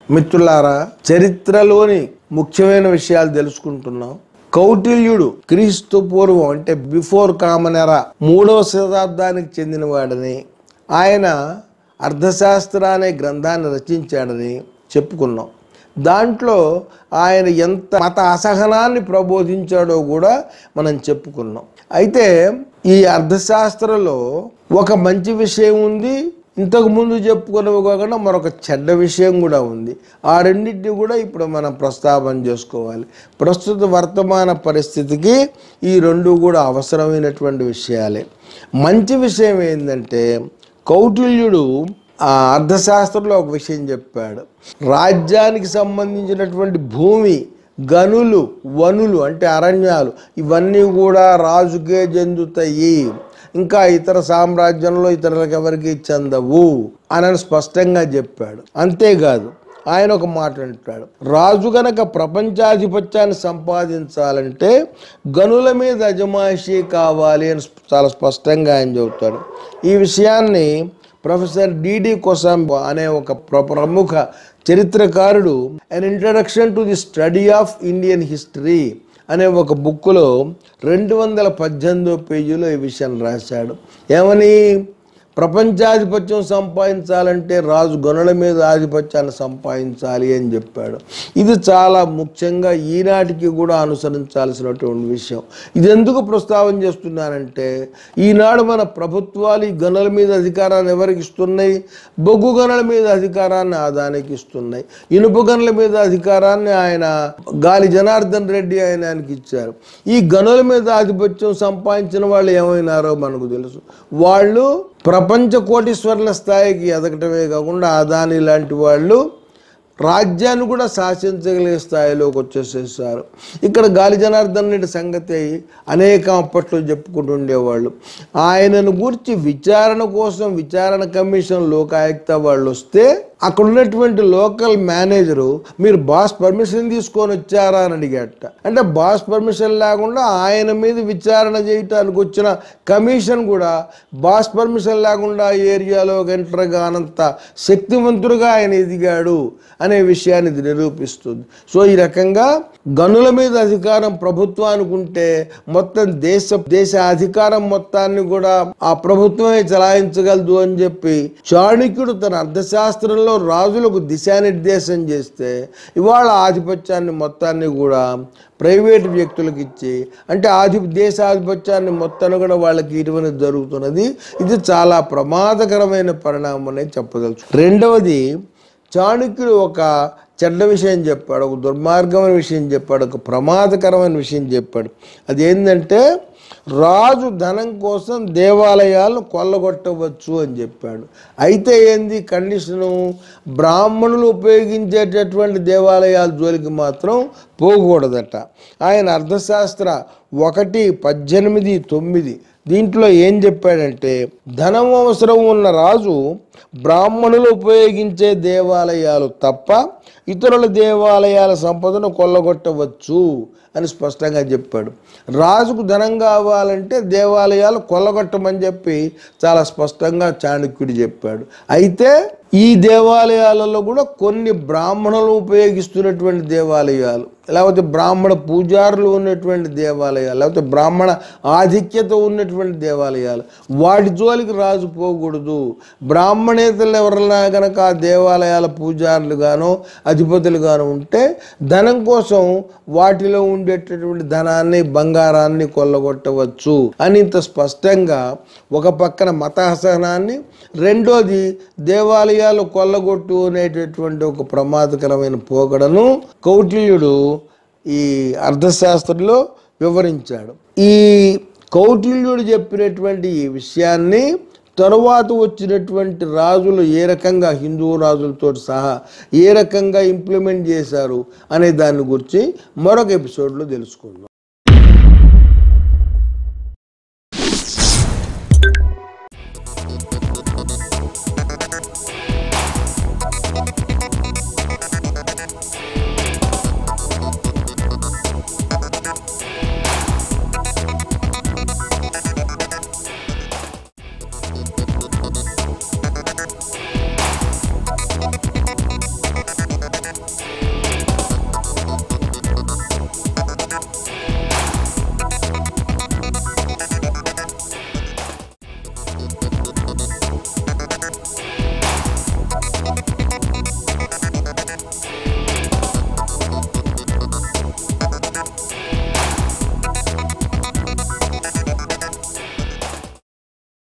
మిత్రులారా చరిత్రలోని ముఖ్యమైన విషయాలు తెలుసుకుంటున్నాం కౌటిల్యుడు క్రీస్తు పూర్వం అంటే బిఫోర్ కామన్ ఎరా మూడవ శతాబ్దానికి చెందినవాడని ఆయన అర్థశాస్త్ర అనే గ్రంథాన్ని రచించాడని చెప్పుకున్నాం దాంట్లో ఆయన ఎంత మత అసహనాన్ని ప్రబోధించాడో కూడా మనం చెప్పుకున్నాం అయితే ఈ అర్థశాస్త్రంలో ఒక మంచి విషయం ఉంది ఇంతకు ముందు చెప్పుకున్నవి కాకుండా మరొక చెడ్డ విషయం కూడా ఉంది ఆ రెండింటిని కూడా ఇప్పుడు మనం ప్రస్తావన చేసుకోవాలి ప్రస్తుత వర్తమాన పరిస్థితికి ఈ రెండు కూడా అవసరమైనటువంటి విషయాలే మంచి విషయం ఏంటంటే కౌటిల్యుడు ఆ అర్థశాస్త్రంలో ఒక విషయం చెప్పాడు రాజ్యానికి సంబంధించినటువంటి భూమి గనులు వనులు అంటే అరణ్యాలు ఇవన్నీ కూడా రాజుకే చెందుతాయి ఇంకా ఇతర సామ్రాజ్యంలో ఇతరులకు ఎవరికి చెందవు అని స్పష్టంగా చెప్పాడు అంతేకాదు ఆయన ఒక మాట అంటాడు రాజు గనక ప్రపంచాధిపత్యాన్ని సంపాదించాలంటే గనుల మీద అజమాయిషీ కావాలి అని చాలా స్పష్టంగా ఆయన చెబుతాడు ఈ విషయాన్ని ప్రొఫెసర్ డిడి కొసాంబో అనే ఒక ప్ర- ప్రముఖ చరిత్రకారుడు an introduction to the study of Indian history అనే ఒక బుక్లో రెండు వందల పద్దెనిమిదో పేజీలో ఈ విషయాన్ని రాశాడు ఏమని ప్రపంచాధిపత్యం సంపాదించాలంటే రాజు గనుల మీద ఆధిపత్యాన్ని సంపాదించాలి అని చెప్పాడు ఇది చాలా ముఖ్యంగా ఈనాటికి కూడా అనుసరించాల్సినటువంటి విషయం ఇది ఎందుకు ప్రస్తావన చేస్తున్నానంటే ఈనాడు మన ప్రభుత్వాలు ఈ గనుల మీద అధికారాన్ని ఎవరికి ఇస్తున్నాయి బొగ్గు గనుల మీద అధికారాన్ని ఆదానికి ఇస్తున్నాయి ఇనుప గనుల మీద అధికారాన్ని ఆయన గాలి జనార్దన్ రెడ్డి ఆయన ఆయనకి ఇచ్చారు ఈ గనుల మీద ఆధిపత్యం సంపాదించిన వాళ్ళు ఏమైనారో మనకు తెలుసు వాళ్ళు ప్రపంచ కోటీశ్వర్ల స్థాయికి ఎదగటమే కాకుండా అదాని లాంటి వాళ్ళు రాజ్యాన్ని కూడా శాసించగలిగే స్థాయిలోకి వచ్చేసేసారు ఇక్కడ గాలి జనార్దన్ రెడ్డి సంగతి అనేక అప్పట్లో చెప్పుకుంటూ ఉండేవాళ్ళు ఆయనను గురించి విచారణ కోసం విచారణ కమిషన్ లోకాయుక్త వాళ్ళు వస్తే అక్కడ ఉన్నటువంటి లోకల్ మేనేజరు మీరు బాస్ పర్మిషన్ తీసుకొని వచ్చారా అని అడిగట అంటే బాస్ పర్మిషన్ లేకుండా ఆయన మీద విచారణ చేయటానికి వచ్చిన కమిషన్ కూడా బాస్ పర్మిషన్ లేకుండా ఏరియాలోకి ఎంటర్ కానంత శక్తివంతుడుగా ఆయన ఎదిగాడు అనే విషయాన్ని ఇది నిరూపిస్తుంది సో ఈ రకంగా గనుల మీద అధికారం ప్రభుత్వానికి ఉంటే మొత్తం దేశ దేశ అధికారం మొత్తాన్ని కూడా ఆ ప్రభుత్వమే చలాయించగలదు అని చెప్పి చాణక్యుడు తన అర్థశాస్త్రంలో రాజులకు దిశానిర్దేశం చేస్తే ఇవాళ ఆధిపత్యాన్ని మొత్తాన్ని కూడా ప్రైవేటు వ్యక్తులకు ఇచ్చి అంటే ఆధి దేశాధిపత్యాన్ని మొత్తాన్ని కూడా వాళ్ళకి ఇటువంటి జరుగుతున్నది ఇది చాలా ప్రమాదకరమైన పరిణామం అనేది చెప్పదలుచు రెండవది చాణక్యుడు ఒక చెడ్డ విషయం చెప్పాడు ఒక దుర్మార్గమైన విషయం చెప్పాడు ఒక ప్రమాదకరమైన విషయం చెప్పాడు అది ఏంటంటే రాజు ధనం కోసం దేవాలయాలను కొల్లగొట్టవచ్చు అని చెప్పాడు అయితే ఏంది కండిషను బ్రాహ్మణులు ఉపయోగించేటటువంటి దేవాలయాల జోలికి మాత్రం పోకూడదట ఆయన అర్థశాస్త్ర ఒకటి పద్దెనిమిది తొమ్మిది దీంట్లో ఏం చెప్పాడంటే ధనం అవసరం ఉన్న రాజు బ్రాహ్మణులు ఉపయోగించే దేవాలయాలు తప్ప ఇతరుల దేవాలయాల సంపదను కొల్లగొట్టవచ్చు అని స్పష్టంగా చెప్పాడు రాజుకు ధనం కావాలంటే దేవాలయాలు కొల్లగొట్టమని చెప్పి చాలా స్పష్టంగా చాణక్యుడు చెప్పాడు అయితే ఈ దేవాలయాలలో కూడా కొన్ని బ్రాహ్మణులు ఉపయోగిస్తున్నటువంటి దేవాలయాలు లేకపోతే బ్రాహ్మణ పూజారులు ఉన్నటువంటి దేవాలయాలు లేకపోతే బ్రాహ్మణ ఆధిక్యత ఉన్నటువంటి దేవాలయాలు వాటి జోలికి రాజు పోకూడదు బ్రాహ్మణేతలు ఎవరైనా కనుక ఆ దేవాలయాల పూజారులు గానో అధిపతులు గానో ఉంటే ధనం కోసం వాటిలో ఉండేటటువంటి ధనాన్ని బంగారాన్ని కొల్లగొట్టవచ్చు అని ఇంత స్పష్టంగా ఒక పక్కన మత అసహనాన్ని రెండోది దేవాలయాలు కొల్లగొట్టు అనేటటువంటి ఒక ప్రమాదకరమైన పోకడను కౌటిల్యుడు ఈ అర్థశాస్త్రంలో వివరించాడు ఈ కౌటిల్యుడు చెప్పినటువంటి ఈ విషయాన్ని తరువాత వచ్చినటువంటి రాజులు ఏ రకంగా హిందూ రాజులతో సహా ఏ రకంగా ఇంప్లిమెంట్ చేశారు అనే దాని గురించి మరొక ఎపిసోడ్లో తెలుసుకుందాం